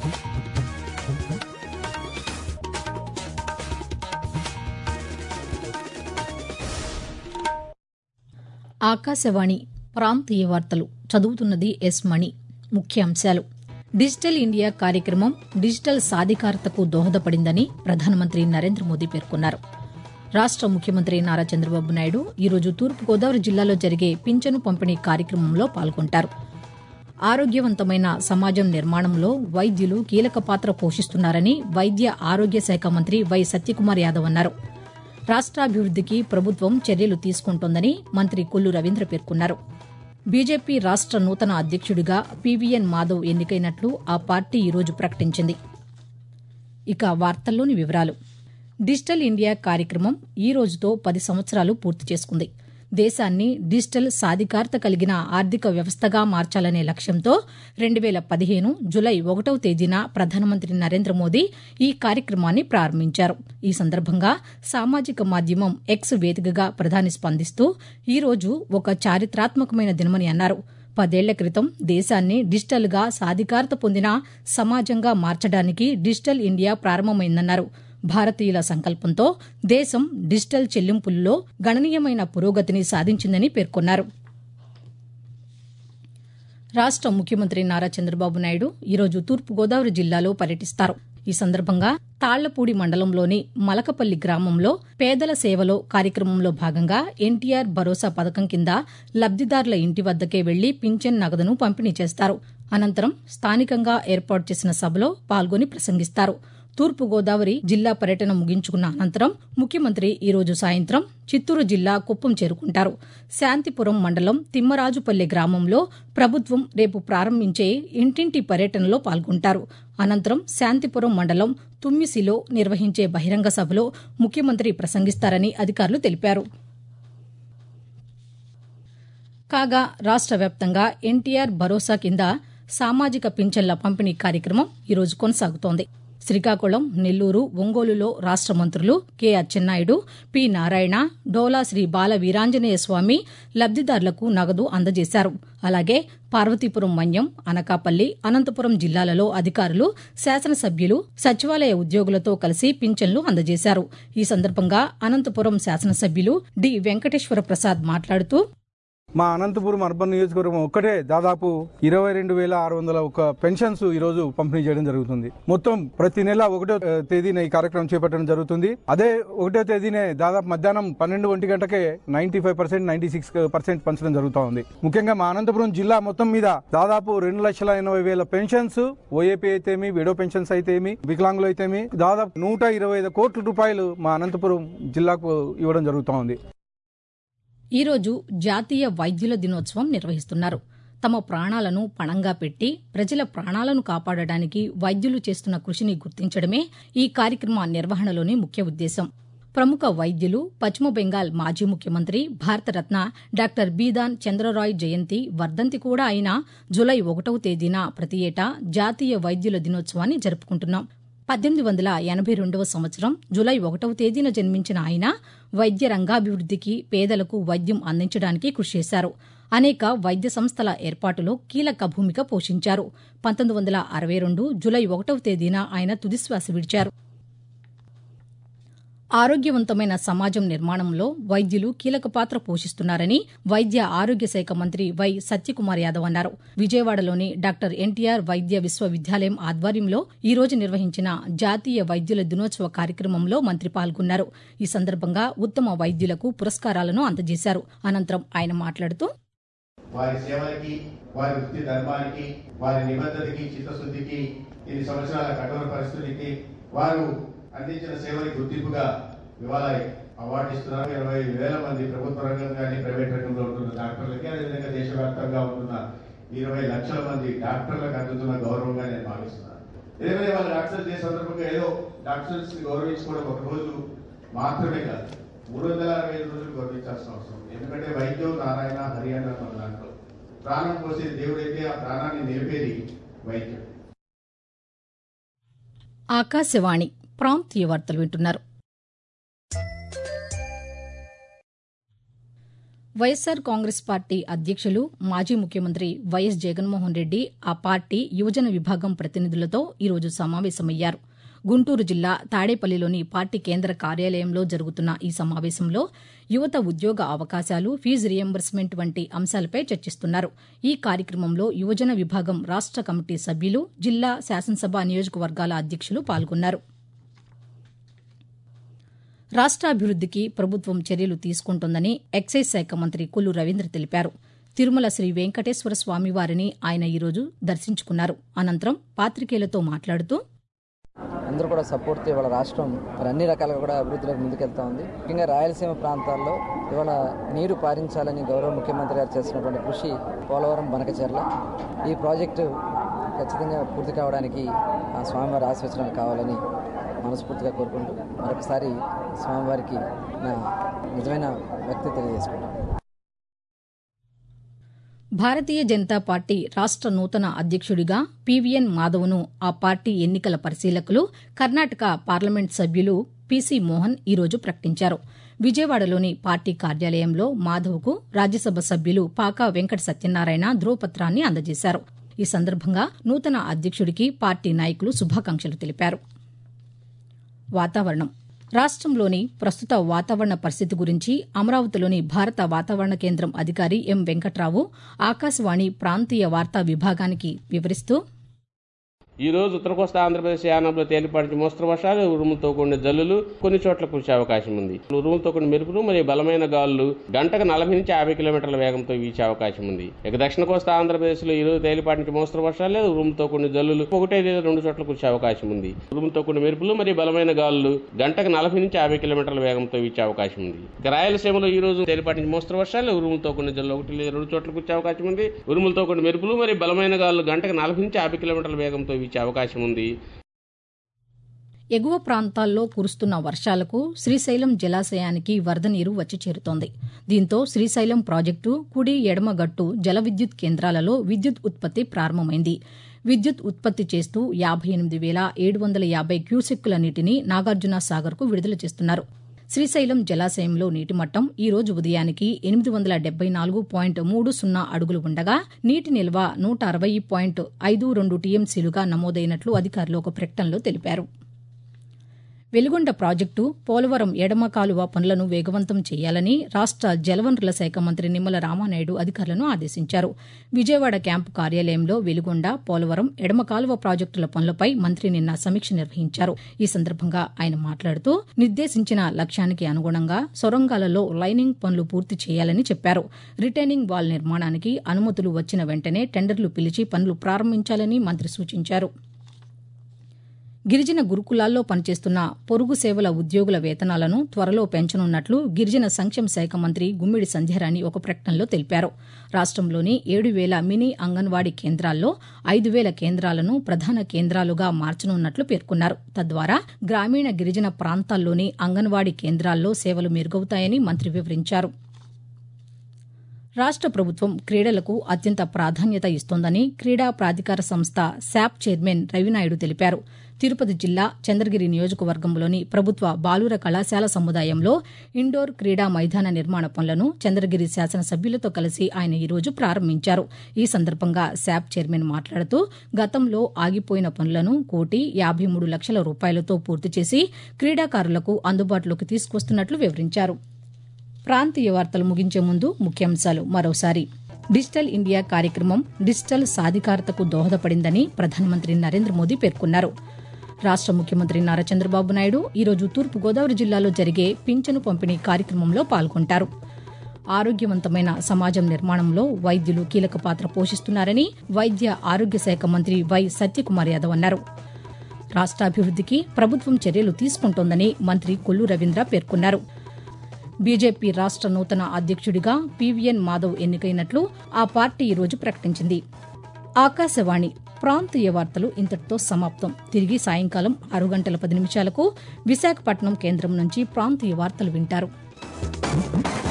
ఆకాశవాణి ప్రాంతీయ వార్తలు చదువుతున్నది ఎస్ మణి ముఖ్యాంశాలు డిజిటల్ ఇండియా కార్యక్రమం డిజిటల్ సాధికారతకు దోహదపడిందని ప్రధానమంత్రి నరేంద్ర మోదీ పేర్కొన్నారు రాష్ట ముఖ్యమంత్రి నారా చంద్రబాబు నాయుడు ఈరోజు తూర్పుగోదావరి జిల్లాలో జరిగే పింఛను పంపిణీ కార్యక్రమంలో పాల్గొంటారు ఆరోగ్యవంతమైన సమాజం నిర్మాణంలో వైద్యులు కీలక పాత్ర పోషిస్తున్నారని వైద్య ఆరోగ్య శాఖ మంత్రి వై సత్యకుమార్ యాదవ్ అన్నారు రాష్ట్రాభివృద్దికి ప్రభుత్వం చర్యలు తీసుకుంటోందని మంత్రి కొల్లు రవీంద్ర పేర్కొన్నారు బీజేపీ రాష్ట నూతన అధ్యక్షుడిగా పీవీఎన్ మాధవ్ ఎన్నికైనట్లు ఆ పార్టీ ఈరోజు ప్రకటించింది ఇక వార్తల్లోని వివరాలు డిజిటల్ ఇండియా కార్యక్రమం ఈ రోజుతో పది సంవత్సరాలు పూర్తి చేసుకుంది దేశాన్ని డిజిటల్ సాధికారత కలిగిన ఆర్థిక వ్యవస్థగా మార్చాలనే లక్ష్యంతో రెండు వేల పదిహేను జులై ఒకటవ తేదీన ప్రధానమంత్రి నరేంద్ర మోదీ ఈ కార్యక్రమాన్ని ప్రారంభించారు ఈ సందర్భంగా సామాజిక మాధ్యమం ఎక్స్ వేదికగా ప్రధాని స్పందిస్తూ ఈ రోజు ఒక చారిత్రాత్మకమైన దినమని అన్నారు పదేళ్ల క్రితం దేశాన్ని డిజిటల్గా సాధికారత పొందిన సమాజంగా మార్చడానికి డిజిటల్ ఇండియా ప్రారంభమైందన్నారు భారతీయుల సంకల్పంతో దేశం డిజిటల్ చెల్లింపుల్లో గణనీయమైన పురోగతిని సాధించిందని పేర్కొన్నారు రాష్ట ముఖ్యమంత్రి నారా చంద్రబాబు నాయుడు ఈరోజు తూర్పుగోదావరి జిల్లాలో పర్యటిస్తారు ఈ సందర్భంగా తాళ్లపూడి మండలంలోని మలకపల్లి గ్రామంలో పేదల సేవలో కార్యక్రమంలో భాగంగా ఎన్టీఆర్ భరోసా పథకం కింద లబ్దిదారుల ఇంటి వద్దకే వెళ్లి పింఛన్ నగదును పంపిణీ చేస్తారు అనంతరం స్థానికంగా ఏర్పాటు చేసిన సభలో పాల్గొని ప్రసంగిస్తారు తూర్పుగోదావరి జిల్లా పర్యటన ముగించుకున్న అనంతరం ముఖ్యమంత్రి ఈరోజు సాయంత్రం చిత్తూరు జిల్లా కుప్పం చేరుకుంటారు శాంతిపురం మండలం తిమ్మరాజుపల్లె గ్రామంలో ప్రభుత్వం రేపు ప్రారంభించే ఇంటింటి పర్యటనలో పాల్గొంటారు అనంతరం శాంతిపురం మండలం తుమ్మిసిలో నిర్వహించే బహిరంగ సభలో ముఖ్యమంత్రి ప్రసంగిస్తారని అధికారులు తెలిపారు కాగా రాష్ట వ్యాప్తంగా ఎన్టీఆర్ భరోసా కింద సామాజిక పింఛన్ల పంపిణీ కార్యక్రమం ఈరోజు కొనసాగుతోంది శ్రీకాకుళం నెల్లూరు ఒంగోలులో రాష్ట మంత్రులు కె అచ్చెన్నాయుడు పి నారాయణ డోలా శ్రీ బాల వీరాంజనేయ స్వామి లబ్దిదారులకు నగదు అందజేశారు అలాగే పార్వతీపురం మన్యం అనకాపల్లి అనంతపురం జిల్లాలలో అధికారులు శాసనసభ్యులు సచివాలయ ఉద్యోగులతో కలిసి పింఛన్లు అందజేశారు ఈ సందర్భంగా అనంతపురం శాసనసభ్యులు డి వెంకటేశ్వర ప్రసాద్ మాట్లాడుతూ మా అనంతపురం అర్బన్ నియోజకవర్గం ఒక్కటే దాదాపు ఇరవై రెండు వేల ఆరు వందల ఒక పెన్షన్స్ ఈ రోజు పంపిణీ చేయడం జరుగుతుంది మొత్తం ప్రతి నెల ఒకటో తేదీన ఈ కార్యక్రమం చేపట్టడం జరుగుతుంది అదే ఒకటో తేదీనే దాదాపు మధ్యాహ్నం పన్నెండు ఒంటి గంటకే ninety five percent ninety six percent పంచడం జరుగుతూ ఉంది ముఖ్యంగా మా అనంతపురం జిల్లా మొత్తం మీద దాదాపు రెండు లక్షల ఎనభై వేల పెన్షన్స్ ఓఏపీ అయితేమి విడో పెన్షన్స్ అయితేమి వికలాంగులు అయితేమి దాదాపు నూట ఇరవై ఐదు కోట్ల రూపాయలు మా అనంతపురం జిల్లాకు ఇవ్వడం జరుగుతూ ఉంది ఈరోజు జాతీయ వైద్యుల దినోత్సవం నిర్వహిస్తున్నారు తమ ప్రాణాలను పణంగా పెట్టి ప్రజల ప్రాణాలను కాపాడడానికి వైద్యులు చేస్తున్న కృషిని గుర్తించడమే ఈ కార్యక్రమ నిర్వహణలోని ముఖ్య ఉద్దేశం ప్రముఖ వైద్యులు పశ్చిమ బెంగాల్ మాజీ ముఖ్యమంత్రి భారతరత్న డాక్టర్ బీదాన్ చంద్రరాయ్ జయంతి వర్ధంతి కూడా అయిన జులై ఒకటవ తేదీన ప్రతి ఏటా జాతీయ వైద్యుల దినోత్సవాన్ని జరుపుకుంటున్నాం పద్దెనిమిది వందల ఎనభై రెండవ సంవత్సరం జులై ఒకటవ తేదీన జన్మించిన ఆయన వైద్య రంగాభివృద్దికి పేదలకు వైద్యం అందించడానికి కృషి చేశారు అనేక వైద్య సంస్థల ఏర్పాటులో కీలక భూమిక పోషించారు పంతొమ్మిది వందల అరవై రెండు జులై ఒకటవ తేదీన ఆయన తుదిశ్వాస విడిచారు ఆరోగ్యవంతమైన సమాజం నిర్మాణంలో వైద్యులు కీలక పాత్ర పోషిస్తున్నారని వైద్య ఆరోగ్య శాఖ మంత్రి వై సత్యకుమార్ యాదవ్ అన్నారు విజయవాడలోని డాక్టర్ ఎన్టీఆర్ వైద్య విశ్వవిద్యాలయం ఆధ్వర్యంలో ఈ రోజు నిర్వహించిన జాతీయ వైద్యుల దినోత్సవ కార్యక్రమంలో మంత్రి పాల్గొన్నారు ఈ సందర్భంగా ఉత్తమ వైద్యులకు పురస్కారాలను అందజేశారు అనంతరం ఆయన మాట్లాడుతూ వారి సేవలకి వారి వృత్తి ధర్మానికి వారి నిబద్ధతకి చిత్తశుద్ధికి ఇన్ని సంవత్సరాల కఠోర పరిస్థితికి వారు అందించిన సేవలకు గుర్తింపుగా ఇవాళ అవార్డు ఇస్తున్నారు ఇరవై వేల మంది ప్రభుత్వ రంగం కానీ ప్రైవేట్ రంగంలో ఉంటున్న డాక్టర్లకి అదేవిధంగా దేశవ్యాప్తంగా ఉంటున్న ఇరవై లక్షల మంది డాక్టర్లకు అందుతున్న గౌరవంగా నేను భావిస్తున్నాను ఏదైనా వాళ్ళ డాక్టర్స్ డే సందర్భంగా ఏదో డాక్టర్స్ గౌరవించుకోవడం ఒక రోజు మాత్రమే కాదు మూడు వందల అరవై ఐదు రోజులు గౌరవించాల్సిన అవసరం ఉంది. ఎందుకంటే వైద్యం నారాయణ హరియాణ మన దాంట్లో ప్రాణం పోసేది దేవుడైతే ఆ ప్రాణాన్ని నిలిపేది వైద్యం ఆకాశవాణి ప్రాంతీయ వార్తలు వింటున్నారు వైఎస్సార్ కాంగ్రెస్ పార్టీ అధ్యక్షులు మాజీ ముఖ్యమంత్రి వైఎస్ జగన్మోహన్ రెడ్డి ఆ పార్టీ యువజన విభాగం ప్రతినిధులతో ఈరోజు సమావేశమయ్యారు గుంటూరు జిల్లా తాడేపల్లిలోని పార్టీ కేంద్ర కార్యాలయంలో జరుగుతున్న ఈ సమావేశంలో యువత ఉద్యోగ అవకాశాలు ఫీజు రియంబర్స్మెంట్ వంటి అంశాలపై చర్చిస్తున్నారు ఈ కార్యక్రమంలో యువజన విభాగం రాష్ట కమిటీ సభ్యులు జిల్లా శాసనసభ నియోజకవర్గాల అధ్యక్షులు పాల్గొన్నారు రాష్ట్రాభివృద్దికి ప్రభుత్వం చర్యలు తీసుకుంటోందని ఎక్సైజ్ శాఖ మంత్రి కొల్లు రవీంద్ర తెలిపారు తిరుమల శ్రీ వెంకటేశ్వర స్వామివారిని ఆయన ఈరోజు దర్శించుకున్నారు అనంతరం పాతికేయులతో మాట్లాడుతూ అందరూ కూడా సపోర్ట్తో ఇవాళ రాష్ట్రం మరి అన్ని రకాలుగా కూడా అభివృద్ధిలోకి ముందుకెళ్తా ఉంది ముఖ్యంగా రాయలసీమ ప్రాంతాల్లో ఇవాళ నీరు పారించాలని గౌరవ ముఖ్యమంత్రి గారు చేస్తున్నటువంటి కృషి పోలవరం బనకచెర్ల ఈ ప్రాజెక్టు ఖచ్చితంగా పూర్తి కావడానికి ఆ స్వామివారి ఆశీర్వచనాలు కావాలని మనస్ఫూర్తిగా కోరుకుంటూ మరొకసారి స్వామివారికి నా నిజమైన వ్యక్తి తెలియజేసుకుంటాను భారతీయ జనతా పార్టీ రాష్ట నూతన అధ్యక్షుడిగా పీవీఎన్ మాధవ్ను ఆ పార్టీ ఎన్నికల పరిశీలకులు కర్ణాటక పార్లమెంట్ సభ్యులు పీసీ మోహన్ ఈరోజు ప్రకటించారు విజయవాడలోని పార్టీ కార్యాలయంలో మాధవ్కు రాజ్యసభ సభ్యులు పాకా వెంకట సత్యనారాయణ ధ్రువపత్రాన్ని అందజేశారు ఈ సందర్భంగా నూతన అధ్యక్షుడికి పార్టీ నాయకులు శుభాకాంక్షలు తెలిపారు వాతావరణం రాష్టంలోని ప్రస్తుత వాతావరణ పరిస్థితి గురించి అమరావతిలోని భారత వాతావరణ కేంద్రం అధికారి ఎం వెంకట్రావు ఆకాశవాణి ప్రాంతీయ వార్తా విభాగానికి వివరిస్తూ ఈ రోజు ఉత్తర కోస్తా ఆంధ్రప్రదేశ్ యానంలో తేలిపాటి మోస్తరు వర్షాలు ఉరుములతో కూడిన జల్లులు కొన్ని చోట్ల కురిసే అవకాశం ఉంది ఉరుములతో కూడిన మెరుపులు మరియు బలమైన గాలులు గంటకు నలభై నుంచి యాభై కిలోమీటర్ల వేగంతో వీచే అవకాశం ఉంది ఇక దక్షిణ కోస్తా ఆంధ్రప్రదేశ్ లో ఈ రోజు తేలిపాటి నుంచి మోస్తరు వర్షాలు లేదా ఉరుములతో కూడిన జల్లులు ఒకటే లేదా రెండు చోట్ల కురిసే అవకాశం ఉంది ఉరుములతో కూడిన మెరుపులు మరియు బలమైన గాలులు గంటకు నలభై నుంచి యాభై కిలోమీటర్ల వేగంతో వీచే అవకాశం ఉంది ఇక రాయలసీమలో ఈ రోజు తేలిపాటి నుంచి మోస్తరు వర్షాలు ఉరుములతో కూడిన జల్లు ఒకటి లేదా రెండు చోట్ల కురిసే అవకాశం ఉంది ఉరుములతో కూడిన మెరుపులు మరియు బలమైన గాలులు గంటకు నలభై నుంచి యాభై కిలోమీటర్ల వేగంతో వీచే అవకాశం ఉంది ఎగువ ప్రాంతాల్లో కురుస్తున్న వర్షాలకు శ్రీశైలం జలాశయానికి వరద నీరు వచ్చి చేరుతోంది దీంతో శ్రీశైలం ప్రాజెక్టు కుడి ఎడమ గట్టు జల విద్యుత్ కేంద్రాలలో విద్యుత్ ఉత్పత్తి ప్రారంభమైంది విద్యుత్ ఉత్పత్తి చేస్తూ యాభై ఎనిమిది వేల ఏడు వందల యాభై క్యూసెక్కుల నీటిని నాగార్జున సాగర్కు విడుదల చేస్తున్నారు శ్రీశైలం జలాశయంలో నీటి మట్టం ఈ రోజు ఉదయానికి ఎనిమిది వందల డెబ్బై నాలుగు పాయింట్ మూడు సున్నా అడుగులు ఉండగా నీటి నిల్వ నూట అరవై పాయింట్ ఐదు రెండు టీఎంసీలుగా నమోదైనట్లు అధికారులు ఒక ప్రకటనలో తెలిపారు వెలుగొండ ప్రాజెక్టు పోలవరం ఎడమ కాలువ పనులను వేగవంతం చేయాలని రాష్ట జలవనరుల శాఖ మంత్రి నిమ్మల రామానాయుడు అధికారులను ఆదేశించారు విజయవాడ క్యాంపు కార్యాలయంలో వెలుగొండ పోలవరం ఎడమ కాలువ ప్రాజెక్టుల పనులపై మంత్రి నిన్న సమీక్ష నిర్వహించారు ఈ సందర్భంగా ఆయన మాట్లాడుతూ నిర్దేశించిన లక్ష్యానికి అనుగుణంగా సొరంగాలలో లైనింగ్ పనులు పూర్తి చేయాలని చెప్పారు రిటైనింగ్ వాల్ నిర్మాణానికి అనుమతులు వచ్చిన వెంటనే టెండర్లు పిలిచి పనులు ప్రారంభించాలని మంత్రి సూచించారు గిరిజన గురుకులాల్లో పనిచేస్తున్న పొరుగు సేవల ఉద్యోగుల వేతనాలను త్వరలో పెంచనున్నట్లు గిరిజన సంక్షేమ శాఖ మంత్రి గుమ్మిడి సంధ్యారాణి ఒక ప్రకటనలో తెలిపారు రాష్టంలోని ఏడు వేల మినీ అంగన్వాడీ కేంద్రాల్లో ఐదు వేల కేంద్రాలను ప్రధాన కేంద్రాలుగా మార్చనున్నట్లు పేర్కొన్నారు తద్వారా గ్రామీణ గిరిజన ప్రాంతాల్లోని అంగన్వాడీ కేంద్రాల్లో సేవలు మెరుగవుతాయని మంత్రి వివరించారు రాష్ట ప్రభుత్వం క్రీడలకు అత్యంత ప్రాధాన్యత ఇస్తోందని క్రీడా ప్రాధికార సంస్థ శాప్ చైర్మన్ రవినాయుడు తెలిపారు తిరుపతి జిల్లా చంద్రగిరి నియోజకవర్గంలోని ప్రభుత్వ బాలుర కళాశాల సముదాయంలో ఇండోర్ క్రీడా మైదాన నిర్మాణ పనులను చంద్రగిరి శాసనసభ్యులతో కలిసి ఆయన ఈరోజు ప్రారంభించారు ఈ సందర్భంగా శాప్ చైర్మన్ మాట్లాడుతూ గతంలో ఆగిపోయిన పనులను కోటి యాభై మూడు లక్షల రూపాయలతో పూర్తి చేసి క్రీడాకారులకు అందుబాటులోకి తీసుకొస్తున్నట్లు వివరించారు ప్రాంతీయ వార్తలు ముగించే ముందు ముఖ్యాంశాలు మరోసారి డిజిటల్ ఇండియా కార్యక్రమం డిజిటల్ సాధికారతకు దోహదపడిందని ప్రధానమంత్రి నరేంద్ర మోదీ పేర్కొన్నారు రాష్ట ముఖ్యమంత్రి నారా చంద్రబాబు నాయుడు ఈరోజు తూర్పుగోదావరి జిల్లాలో జరిగే పింఛను పంపిణీ కార్యక్రమంలో పాల్గొంటారు ఆరోగ్యవంతమైన సమాజం నిర్మాణంలో వైద్యులు కీలక పాత్ర పోషిస్తున్నారని వైద్య ఆరోగ్య శాఖ మంత్రి వై సత్యకుమార్ యాదవ్ అన్నారు రాష్ట్రాభివృద్దికి ప్రభుత్వం చర్యలు తీసుకుంటోందని మంత్రి కొల్లు రవీంద్ర పేర్కొన్నారు బీజేపీ రాష్ట నూతన అధ్యక్షుడిగా పీవీఎన్ మాధవ్ ఎన్నికైనట్లు ఆ పార్టీ ఈరోజు ప్రకటించింది ఆకాశవాణి ప్రాంతీయ వార్తలు ఇంతటితో సమాప్తం తిరిగి సాయంకాలం ఆరు గంటల పది నిమిషాలకు విశాఖపట్నం కేంద్రం నుంచి ప్రాంతీయ వార్తలు వింటారు